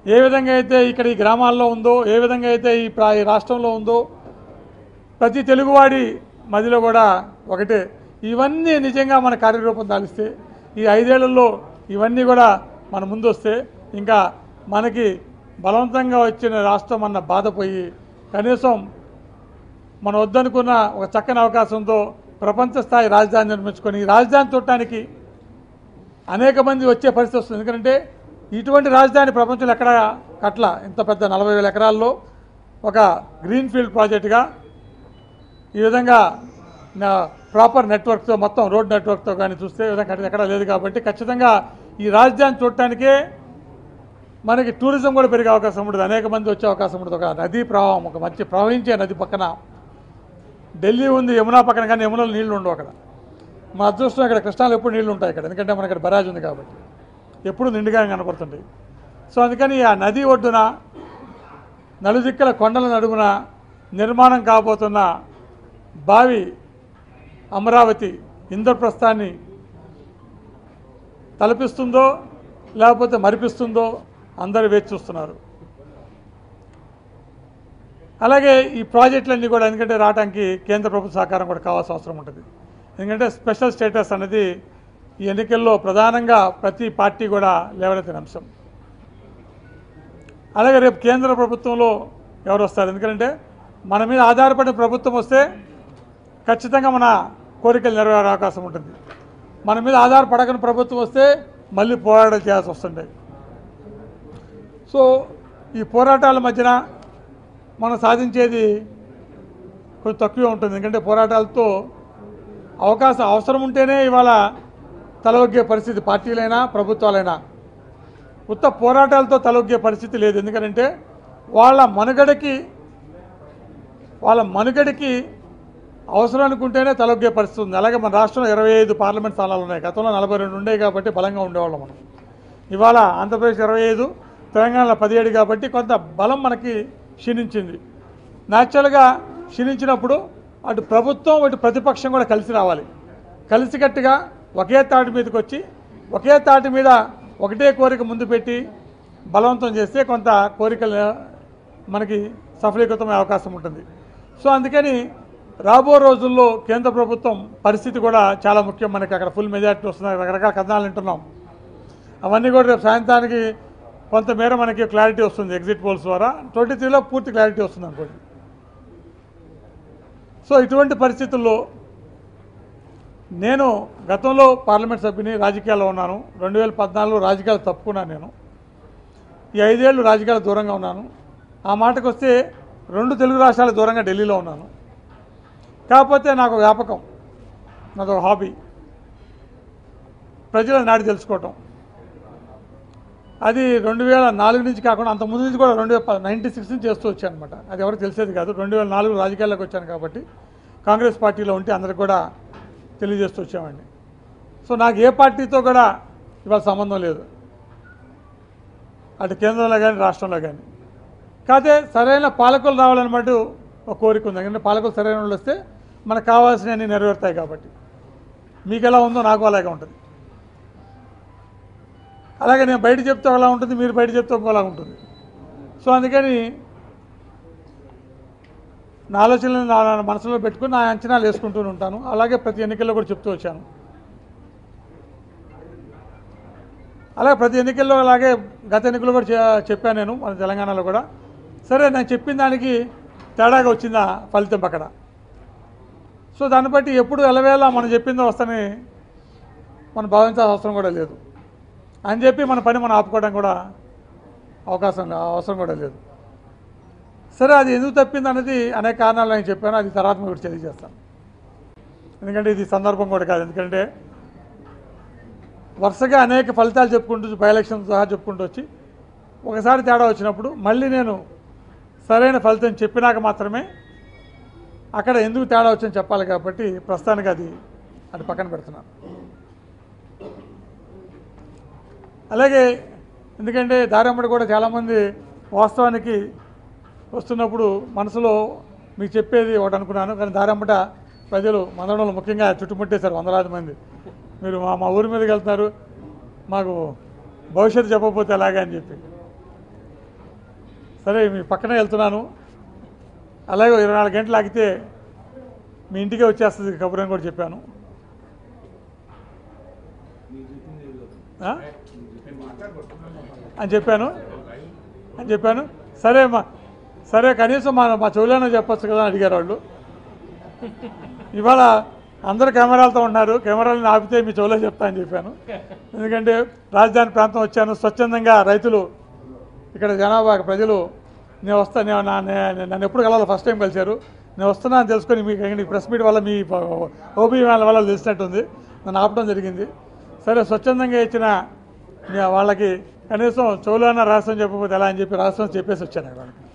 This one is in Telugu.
ఏ విధంగా అయితే ఇక్కడ ఈ గ్రామాల్లో ఉందో ఏ విధంగా అయితే ఈ ప్రా- ఈ రాష్ట్రంలో ఉందో ప్రతి తెలుగువాడి మదిలో కూడా ఒకటే ఇవన్నీ నిజంగా మన కార్యరూపం దాలిస్తే ఈ ఐదేళ్లలో ఇవన్నీ కూడా మన ముందు వస్తే ఇంకా మనకి బలవంతంగా వచ్చిన రాష్ట్రం అన్న బాధపోయి కనీసం మనం వద్దనుకున్న ఒక చక్కని అవకాశంతో ప్రపంచ స్థాయి రాజధాని నిర్మించుకొని ఈ రాజధాని చూడటానికి అనేక మంది వచ్చే పరిస్థితి వస్తుంది ఎందుకంటే ఇటువంటి రాజధాని ప్రపంచంలో ఎక్కడ కట్ల ఇంత పెద్ద నలభై వేల ఎకరాల్లో ఒక గ్రీన్ ఫీల్డ్ ప్రాజెక్టుగా ఈ విధంగా నా ప్రాపర్ నెట్వర్క్తో మొత్తం రోడ్ నెట్వర్క్తో కానీ చూస్తే ఈ విధంగా ఎక్కడ లేదు కాబట్టి ఖచ్చితంగా ఈ రాజధాని చూడటానికే మనకి టూరిజం కూడా పెరిగే అవకాశం ఉంటుంది అనేక మంది వచ్చే అవకాశం ఉంటుంది ఒక నదీ ప్రవాహం ఒక మంచి ప్రవహించే నది పక్కన ఢిల్లీ ఉంది యమునా పక్కన కానీ యమునలో నీళ్లు ఉండవు అక్కడ మా అదృష్టం ఇక్కడ కృష్ణాలు ఎప్పుడు నీళ్లు ఉంటాయి ఇక్కడ ఎందుకంటే మన ఇక్కడ బరాజ్ ఉంది కాబట్టి ఎప్పుడు నిండుగా కనపడుతుంది సో అందుకని ఆ నది ఒడ్డున నలుదిక్కల కొండల నడుమున నిర్మాణం కాబోతున్న బావి అమరావతి ఇంద్రప్రస్థాన్ని తలపిస్తుందో లేకపోతే మరిపిస్తుందో అందరూ వేచి చూస్తున్నారు అలాగే ఈ ప్రాజెక్టులన్నీ కూడా ఎందుకంటే రావడానికి కేంద్ర ప్రభుత్వ సహకారం కూడా కావాల్సిన అవసరం ఉంటుంది ఎందుకంటే స్పెషల్ స్టేటస్ అనేది ఈ ఎన్నికల్లో ప్రధానంగా ప్రతి పార్టీ కూడా లేవనెత్తిన అంశం అలాగే రేపు కేంద్ర ప్రభుత్వంలో ఎవరు వస్తారు ఎందుకంటే మన మీద ఆధారపడిన ప్రభుత్వం వస్తే ఖచ్చితంగా మన కోరికలు నెరవేరే అవకాశం ఉంటుంది మన మీద ఆధారపడకని ప్రభుత్వం వస్తే మళ్ళీ పోరాటం చేయాల్సి వస్తుంది సో ఈ పోరాటాల మధ్యన మనం సాధించేది కొంచెం తక్కువే ఉంటుంది ఎందుకంటే పోరాటాలతో అవకాశం అవసరం ఉంటేనే ఇవాళ తలవగ్గే పరిస్థితి పార్టీలైనా ప్రభుత్వాలైనా ఉత్త పోరాటాలతో తలొగ్గే పరిస్థితి లేదు ఎందుకంటే వాళ్ళ మనుగడకి వాళ్ళ మనుగడకి అవసరం అనుకుంటేనే తలొగ్గే పరిస్థితి ఉంది అలాగే మన రాష్ట్రంలో ఇరవై ఐదు పార్లమెంట్ స్థానాలు ఉన్నాయి గతంలో నలభై రెండు ఉండేవి కాబట్టి బలంగా ఉండేవాళ్ళం మనం ఇవాళ ఆంధ్రప్రదేశ్ ఇరవై ఐదు తెలంగాణలో పదిహేడు కాబట్టి కొంత బలం మనకి క్షీణించింది న్యాచురల్గా క్షీణించినప్పుడు అటు ప్రభుత్వం ఇటు ప్రతిపక్షం కూడా కలిసి రావాలి కలిసికట్టుగా ఒకే తాటి మీదకి వచ్చి ఒకే తాటి మీద ఒకటే కోరిక ముందు పెట్టి బలవంతం చేస్తే కొంత కోరికలు మనకి సఫలీకృతమయ్యే అవకాశం ఉంటుంది సో అందుకని రాబో రోజుల్లో కేంద్ర ప్రభుత్వం పరిస్థితి కూడా చాలా ముఖ్యం మనకి అక్కడ ఫుల్ మెజారిటీ వస్తున్నాయి రకరకాల కథనాలు వింటున్నాం అవన్నీ కూడా రేపు సాయంత్రానికి కొంతమేర మనకి క్లారిటీ వస్తుంది ఎగ్జిట్ పోల్స్ ద్వారా ట్వంటీ త్రీలో పూర్తి క్లారిటీ వస్తుంది అనుకోండి సో ఇటువంటి పరిస్థితుల్లో నేను గతంలో పార్లమెంట్ సభ్యుని రాజకీయాల్లో ఉన్నాను రెండు వేల పద్నాలుగులో రాజకీయాలు తప్పుకున్నాను నేను ఈ ఐదేళ్ళు రాజకీయాలు దూరంగా ఉన్నాను ఆ మాటకు వస్తే రెండు తెలుగు రాష్ట్రాల దూరంగా ఢిల్లీలో ఉన్నాను కాకపోతే నాకు వ్యాపకం నాది ఒక హాబీ ప్రజల నాడి తెలుసుకోవటం అది రెండు వేల నాలుగు నుంచి కాకుండా అంత ముందు నుంచి కూడా రెండు వేల నైంటీ సిక్స్ నుంచి చేస్తూ వచ్చాను అనమాట అది ఎవరికి తెలిసేది కాదు రెండు వేల నాలుగు రాజకీయాల్లోకి వచ్చాను కాబట్టి కాంగ్రెస్ పార్టీలో ఉంటే అందరికి కూడా తెలియజేస్తూ వచ్చామండి సో నాకు ఏ పార్టీతో కూడా ఇవాళ సంబంధం లేదు అటు కేంద్రంలో కానీ రాష్ట్రంలో కానీ కాకపోతే సరైన పాలకులు రావాలన్నమాట ఒక కోరిక ఉంది ఎందుకంటే పాలకులు సరైన వాళ్ళు వస్తే మనకు కావాల్సినవన్నీ నెరవేరుతాయి కాబట్టి మీకు ఎలా ఉందో నాకు అలాగే ఉంటుంది అలాగే నేను బయట చెప్తే ఒకలా ఉంటుంది మీరు బయట చెప్తే ఒకలా ఉంటుంది సో అందుకని నా ఆలోచనలు నా నా మనసులో పెట్టుకుని నా అంచనాలు వేసుకుంటూ ఉంటాను అలాగే ప్రతి ఎన్నికల్లో కూడా చెప్తూ వచ్చాను అలాగే ప్రతి ఎన్నికల్లో అలాగే గత ఎన్నికల్లో కూడా చె- చెప్పాను నేను మన తెలంగాణలో కూడా సరే నేను చెప్పిన దానికి తేడాగా వచ్చిందా ఫలితం అక్కడ సో దాన్ని బట్టి ఎప్పుడు ఎలవేళ మనం చెప్పిందో వస్తని మనం భావించాల్సిన అవసరం కూడా లేదు అని చెప్పి మన పని మనం ఆపుకోవడం కూడా అవకాశం లే- అవసరం కూడా లేదు సరే అది ఎందుకు తప్పింది అనేది అనేక కారణాలు నేను చెప్పాను అది తర్వాత మీకు తెలియజేస్తాను ఎందుకంటే ఇది సందర్భం కూడా కాదు ఎందుకంటే వరుసగా అనేక ఫలితాలు చెప్పుకుంటూ బై ఎలక్షన్ సహా చెప్పుకుంటూ వచ్చి ఒకసారి తేడా వచ్చినప్పుడు మళ్ళీ నేను సరైన ఫలితం చెప్పినాక మాత్రమే అక్కడ ఎందుకు తేడా వచ్చిందని చెప్పాలి కాబట్టి ప్రస్తుతానికి అది అది పక్కన పెడుతున్నాను అలాగే ఎందుకంటే దారమ్మడి కూడా చాలామంది వాస్తవానికి వస్తున్నప్పుడు మనసులో మీకు చెప్పేది ఒకటి అనుకున్నాను కానీ దారమ్మట ప్రజలు మందడంలో ముఖ్యంగా చుట్టుముట్టేశారు వందలాది మంది మీరు మా మా ఊరి మీదకి వెళ్తున్నారు మాకు భవిష్యత్తు చెప్పకపోతే ఎలాగా అని చెప్పి సరే మీ పక్కనే వెళ్తున్నాను అలాగే ఇరవై నాలుగు గంటలు ఆగితే మీ ఇంటికే వచ్చేస్తుంది కబురు అని కూడా చెప్పాను ఆ? అని చెప్పాను అని చెప్పాను సరే మా సరే కనీసం మా మా చెవులైనా చెప్పొచ్చు కదా అని అడిగారు వాళ్ళు ఇవాళ అందరు కెమెరాలతో ఉన్నారు కెమెరాలను ఆపితే మీ చెవులో చెప్తా అని చెప్పాను ఎందుకంటే రాజధాని ప్రాంతం వచ్చాను స్వచ్ఛందంగా రైతులు ఇక్కడ జనాభా ప్రజలు నేను వస్తా నేను నా- నే- నన్ను ఎప్పుడు కలవాలి ఫస్ట్ టైం కలిశారు నేను వస్తున్నా అని తెలుసుకొని మీకు ప్రెస్ మీట్ వల్ల మీ ఓపీ వాళ్ళ వల్ల తెలిసినట్టుంది నన్ను ఆపడం జరిగింది సరే స్వచ్ఛందంగా ఇచ్చిన మీ వాళ్ళకి కనీసం చెవులోన రాష్ట్రం చెప్పకపోతే ఎలా అని చెప్పి రాష్ట్రం చెప్పేసి వచ్చాను వాళ్ళకి